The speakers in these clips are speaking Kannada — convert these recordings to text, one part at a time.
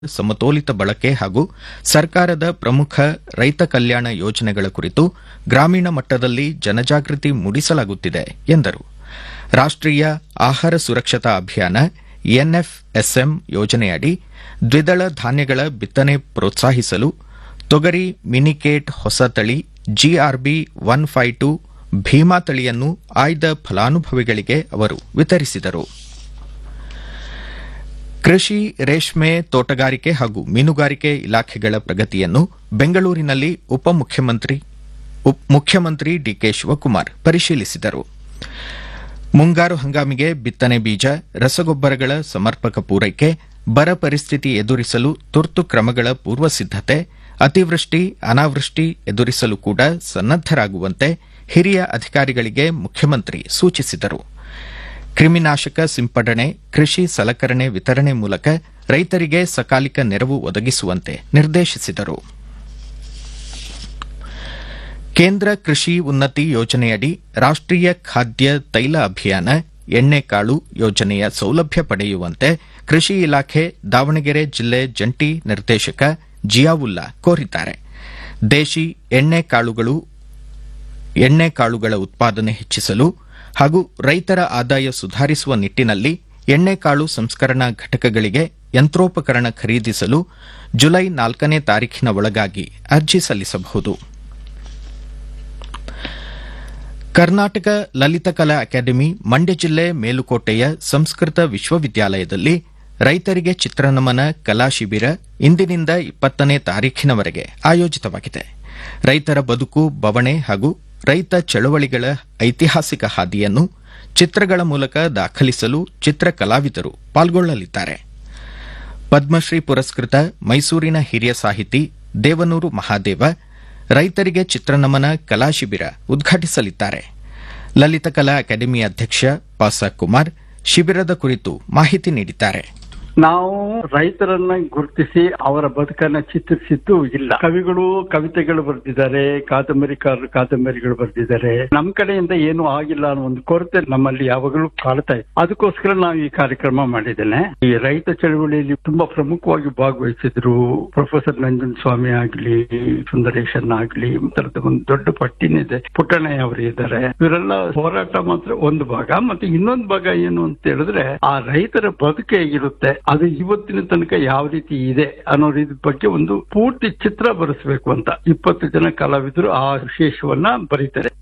ಸಮತೋಲಿತ ಬಳಕೆ ಹಾಗೂ ಸರ್ಕಾರದ ಪ್ರಮುಖ ರೈತ ಕಲ್ಯಾಣ ಯೋಜನೆಗಳ ಕುರಿತು ಗ್ರಾಮೀಣ ಮಟ್ಟದಲ್ಲಿ ಜನಜಾಗೃತಿ ಮೂಡಿಸಲಾಗುತ್ತಿದೆ ಎಂದರು ರಾಷ್ಟೀಯ ಆಹಾರ ಸುರಕ್ಷತಾ ಅಭಿಯಾನ ಎನ್ಎಫ್ಎಸ್ಎಂ ಯೋಜನೆಯಡಿ ದ್ವಿದಳ ಧಾನ್ಯಗಳ ಬಿತ್ತನೆ ಪ್ರೋತ್ಸಾಹಿಸಲು ತೊಗರಿ ಮಿನಿಕೇಟ್ ಹೊಸ ತಳಿ GRB one five two Bhima ತಳಿಯನ್ನು ಆಯ್ದ ಫಲಾನುಭವಿಗಳಿಗೆ ಅವರು ವಿತರಿಸಿದರು ಕೃಷಿ ರೇಷ್ಮೆ ತೋಟಗಾರಿಕೆ ಹಾಗೂ ಮೀನುಗಾರಿಕೆ ಇಲಾಖೆಗಳ ಪ್ರಗತಿಯನ್ನು ಬೆಂಗಳೂರಿನಲ್ಲಿ ಉಪಮುಖ್ಯಮಂತ್ರಿ ಉಪ್- ಮುಖ್ಯಮಂತ್ರಿ ಡಿಕೆ ಶಿವಕುಮಾರ್ ಪರಿಶೀಲಿಸಿದರು ಮುಂಗಾರು ಹಂಗಾಮಿಗೆ ಬಿತ್ತನೆ ಬೀಜ ರಸಗೊಬ್ಬರಗಳ ಸಮರ್ಪಕ ಪೂರೈಕೆ ಬರ ಪರಿಸ್ಥಿತಿ ಎದುರಿಸಲು ತುರ್ತು ಕ್ರಮಗಳ ಪೂರ್ವ ಸಿದ್ದತೆ ಅತಿವೃಷ್ಟಿ ಅನಾವೃಷ್ಟಿ ಎದುರಿಸಲು ಕೂಡ ಸನ್ನದ್ದರಾಗುವಂತೆ ಹಿರಿಯ ಅಧಿಕಾರಿಗಳಿಗೆ ಮುಖ್ಯಮಂತ್ರಿ ಸೂಚಿಸಿದರು ಕ್ರಿಮಿನಾಶಕ ಸಿಂಪಡಣೆ ಕೃಷಿ ಸಲಕರಣೆ ವಿತರಣೆ ಮೂಲಕ ರೈತರಿಗೆ ಸಕಾಲಿಕ ನೆರವು ಒದಗಿಸುವಂತೆ ನಿರ್ದೇಶಿಸಿದರು ಕೇಂದ್ರ ಕೃಷಿ ಉನ್ನತಿ ಯೋಜನೆಯಡಿ ರಾಷ್ಟೀಯ ಖಾದ್ಯ ತೈಲ ಅಭಿಯಾನ ಎಣ್ಣೆಕಾಳು ಯೋಜನೆಯ ಸೌಲಭ್ಯ ಪಡೆಯುವಂತೆ ಕೃಷಿ ಇಲಾಖೆ ದಾವಣಗೆರೆ ಜಿಲ್ಲೆ ಜಂಟಿ ನಿರ್ದೇಶಕ ಜಿಯಾವುಲ್ಲಾ ಕೋರಿದ್ದಾರೆ ದೇಶಿ ಎಣ್ಣೆಕಾಳುಗಳು ಎಣ್ಣೆಕಾಳುಗಳ ಉತ್ಪಾದನೆ ಹೆಚ್ಚಿಸಲು ಹಾಗೂ ರೈತರ ಆದಾಯ ಸುಧಾರಿಸುವ ನಿಟ್ಟಿನಲ್ಲಿ ಎಣ್ಣೆಕಾಳು ಸಂಸ್ಕರಣಾ ಘಟಕಗಳಿಗೆ ಯಂತ್ರೋಪಕರಣ ಖರೀದಿಸಲು ಜುಲೈ ನಾಲ್ಕನೇ ತಾರೀಖಿನ ಒಳಗಾಗಿ ಅರ್ಜಿ ಸಲ್ಲಿಸಬಹುದು ಕರ್ನಾಟಕ ಲಲಿತಕಲಾ ಅಕಾಡೆಮಿ ಮಂಡ್ಯ ಜಿಲ್ಲೆ ಮೇಲುಕೋಟೆಯ ಸಂಸ್ಕೃತ ವಿಶ್ವವಿದ್ಯಾಲಯದಲ್ಲಿ ರೈತರಿಗೆ ಚಿತ್ರನಮನ ಕಲಾ ಶಿಬಿರ ಇಂದಿನಿಂದ ಇಪ್ಪತ್ತನೇ ತಾರೀಖಿನವರೆಗೆ ಆಯೋಜಿತವಾಗಿದೆ ರೈತರ ಬದುಕು ಬವಣೆ ಹಾಗೂ ರೈತ ಚಳವಳಿಗಳ ಐತಿಹಾಸಿಕ ಹಾದಿಯನ್ನು ಚಿತ್ರಗಳ ಮೂಲಕ ದಾಖಲಿಸಲು ಚಿತ್ರ ಕಲಾವಿದರು ಪಾಲ್ಗೊಳ್ಳಲಿದ್ದಾರೆ ಪದ್ಮಶ್ರೀ ಪುರಸ್ಕೃತ ಮೈಸೂರಿನ ಹಿರಿಯ ಸಾಹಿತಿ ದೇವನೂರು ಮಹಾದೇವ ರೈತರಿಗೆ ಚಿತ್ರನಮನ ಕಲಾ ಶಿಬಿರ ಉದ್ಘಾಟಿಸಲಿದ್ದಾರೆ ಲಲಿತಕಲಾ ಅಕಾಡೆಮಿ ಅಧ್ಯಕ್ಷ ಪಾಸ ಕುಮಾರ್ ಶಿಬಿರದ ಕುರಿತು ಮಾಹಿತಿ ನೀಡಿದ್ದಾರೆ ನಾವು ರೈತರನ್ನ ಗುರುತಿಸಿ ಅವರ ಬದುಕನ್ನ ಚಿತ್ರಿಸಿದ್ದು ಇಲ್ಲ ಕವಿಗಳು ಕವಿತೆಗಳು ಬರೆದಿದ್ದಾರೆ ಕಾದಂಬರಿಕಾರರು ಕಾದಂಬರಿಗಳು ಬರೆದಿದ್ದಾರೆ ನಮ್ ಕಡೆಯಿಂದ ಏನು ಆಗಿಲ್ಲ ಅನ್ನೋ ಒಂದು ಕೊರತೆ ನಮ್ಮಲ್ಲಿ ಯಾವಾಗಲೂ ಕಾಡ್ತಾ ಇದೆ ಅದಕ್ಕೋಸ್ಕರ ನಾವು ಈ ಕಾರ್ಯಕ್ರಮ ಮಾಡಿದ್ದೇನೆ ಈ ರೈತ ಚಳವಳಿಯಲ್ಲಿ ತುಂಬಾ ಪ್ರಮುಖವಾಗಿ ಭಾಗವಹಿಸಿದ್ರು ಪ್ರೊಫೆಸರ್ ನಂಜನ್ ಸ್ವಾಮಿ ಆಗ್ಲಿ ಸುಂದರೇಶನ್ ಆಗ್ಲಿ ಈ ತರದ ಒಂದು ದೊಡ್ಡ ಪಟ್ಟಿನಿದೆ ಪುಟ್ಟಣ್ಣಯ್ಯ ಅವರು ಇದ್ದಾರೆ ಇವರೆಲ್ಲ ಹೋರಾಟ ಮಾತ್ರ ಒಂದು ಭಾಗ ಮತ್ತೆ ಇನ್ನೊಂದು ಭಾಗ ಏನು ಅಂತ ಹೇಳಿದ್ರೆ ಆ ರೈತರ ಬದುಕು ಹೇಗಿರುತ್ತೆ ಅದು ಇವತ್ತಿನ ತನಕ ಯಾವ ರೀತಿ ಇದೆ ಅನ್ನೋ ರೀತಿ ಬಗ್ಗೆ ಒಂದು ಪೂರ್ತಿ ಚಿತ್ರ ಬರೆಸಬೇಕು ಅಂತ ಇಪ್ಪತ್ತು ಜನ ಕಲಾವಿದರು ಆ ವಿಶೇಷವನ್ನ ಬರೀತಾರೆ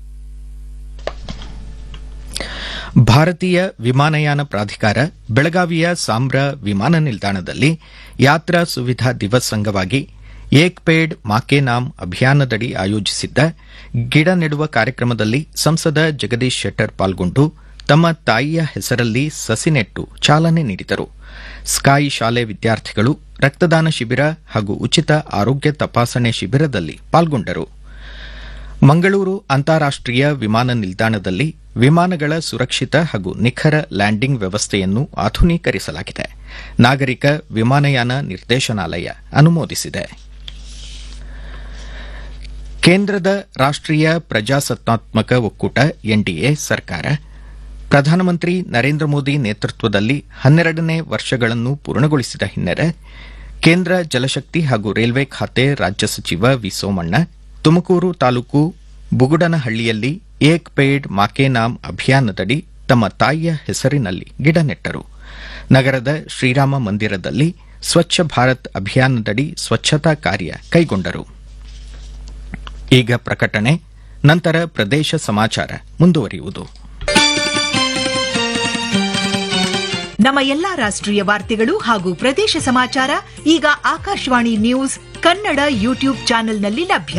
ಭಾರತೀಯ ವಿಮಾನಯಾನ ಪ್ರಾಧಿಕಾರ ಬೆಳಗಾವಿಯ ಸಾಂಬ್ರಾ ವಿಮಾನ ನಿಲ್ದಾಣದಲ್ಲಿ ಯಾತ್ರಾ ಸುವಿಧಾ ದಿವಸ್ ಅಂಗವಾಗಿ ಏಕ್ ಪೇಡ್ ಮಾಕೆ ನಾಮ್ ಅಭಿಯಾನದಡಿ ಆಯೋಜಿಸಿದ್ದ ಗಿಡ ನೆಡುವ ಕಾರ್ಯಕ್ರಮದಲ್ಲಿ ಸಂಸದ ಜಗದೀಶ್ ಶೆಟ್ಟರ್ ಪಾಲ್ಗೊಂಡು ತಮ್ಮ ತಾಯಿಯ ಹೆಸರಲ್ಲಿ ಸಸಿ ನೆಟ್ಟು ಚಾಲನೆ ನೀಡಿದರು ಸ್ಕಾಯಿ ಶಾಲೆ ವಿದ್ಯಾರ್ಥಿಗಳು ರಕ್ತದಾನ ಶಿಬಿರ ಹಾಗೂ ಉಚಿತ ಆರೋಗ್ಯ ತಪಾಸಣೆ ಶಿಬಿರದಲ್ಲಿ ಪಾಲ್ಗೊಂಡರು ಮಂಗಳೂರು ಅಂತಾರಾಷ್ಟೀಯ ವಿಮಾನ ನಿಲ್ದಾಣದಲ್ಲಿ ವಿಮಾನಗಳ ಸುರಕ್ಷಿತ ಹಾಗೂ ನಿಖರ ಲ್ಯಾಂಡಿಂಗ್ ವ್ಯವಸ್ಥೆಯನ್ನು ಆಧುನೀಕರಿಸಲಾಗಿದೆ ನಾಗರಿಕ ವಿಮಾನಯಾನ ನಿರ್ದೇಶನಾಲಯ ಅನುಮೋದಿಸಿದೆ ಕೇಂದ್ರದ ರಾಷ್ಟೀಯ ಪ್ರಜಾಸತ್ತಾತ್ಮಕ ಒಕ್ಕೂಟ ಎನ್ಡಿಎ ಸರ್ಕಾರ ಪ್ರಧಾನಮಂತ್ರಿ ನರೇಂದ್ರ ಮೋದಿ ನೇತೃತ್ವದಲ್ಲಿ ಹನ್ನೆರಡನೇ ವರ್ಷಗಳನ್ನು ಪೂರ್ಣಗೊಳಿಸಿದ ಹಿನ್ನೆಲೆ ಕೇಂದ್ರ ಜಲಶಕ್ತಿ ಹಾಗೂ ರೈಲ್ವೆ ಖಾತೆ ರಾಜ್ಯ ಸಚಿವ ವಿ ಸೋಮಣ್ಣ ತುಮಕೂರು ತಾಲೂಕು ಬುಗುಡನಹಳ್ಳಿಯಲ್ಲಿ ಏಕ್ ಪೇಡ್ ಮಾಕೆ ನಾಮ್ ಅಭಿಯಾನದಡಿ ತಮ್ಮ ತಾಯಿಯ ಹೆಸರಿನಲ್ಲಿ ಗಿಡ ನೆಟ್ಟರು ನಗರದ ಶ್ರೀರಾಮ ಮಂದಿರದಲ್ಲಿ ಸ್ವಚ್ಛ ಭಾರತ್ ಅಭಿಯಾನದಡಿ ಸ್ವಚ್ಛತಾ ಕಾರ್ಯ ಕೈಗೊಂಡರು ಈಗ ಪ್ರಕಟಣೆ ನಂತರ ಪ್ರದೇಶ ಸಮಾಚಾರ ಮುಂದುವರಿಯುವುದು ನಮ್ಮ ಎಲ್ಲಾ ರಾಷ್ಟ್ರೀಯ ವಾರ್ತೆಗಳು ಹಾಗೂ ಪ್ರದೇಶ ಸಮಾಚಾರ ಈಗ ಆಕಾಶವಾಣಿ ನ್ಯೂಸ್ ಕನ್ನಡ ಯೂಟ್ಯೂಬ್ ಚಾನೆಲ್ನಲ್ಲಿ ಲಭ್ಯ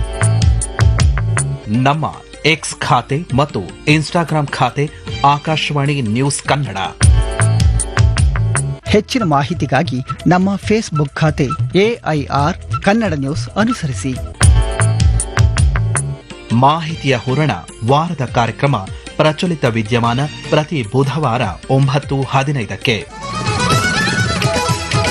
ನಮ್ಮ ಎಕ್ಸ್ ಖಾತೆ ಮತ್ತು ಇನ್ಸ್ಟಾಗ್ರಾಂ ಖಾತೆ ಆಕಾಶವಾಣಿ ನ್ಯೂಸ್ ಕನ್ನಡ ಹೆಚ್ಚಿನ ಮಾಹಿತಿಗಾಗಿ ನಮ್ಮ ಫೇಸ್ಬುಕ್ ಖಾತೆ ಎಐಆರ್ ಕನ್ನಡ ನ್ಯೂಸ್ ಅನುಸರಿಸಿ ಮಾಹಿತಿಯ ಹೂರಣ ವಾರದ ಕಾರ್ಯಕ್ರಮ ಪ್ರಚಲಿತ ವಿದ್ಯಮಾನ ಪ್ರತಿ ಬುಧವಾರ ಒಂಬತ್ತು ಹದಿನೈದಕ್ಕೆ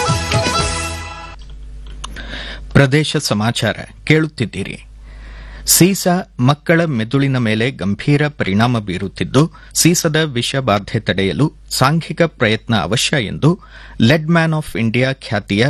ಪ್ರದೇಶ ಸಮಾಚಾರ ಕೇಳುತ್ತಿದ್ದೀರಿ ಸೀಸ ಮಕ್ಕಳ ಮೆದುಳಿನ ಮೇಲೆ ಗಂಭೀರ ಪರಿಣಾಮ ಬೀರುತ್ತಿದ್ದು ಸೀಸದ ವಿಷಬಾಧೆ ತಡೆಯಲು ಸಾಂಘಿಕ ಪ್ರಯತ್ನ ಅವಶ್ಯ ಎಂದು ಲೆಡ್ ಮ್ಯಾನ್ ಆಫ್ ಇಂಡಿಯಾ ಖ್ಯಾತಿಯ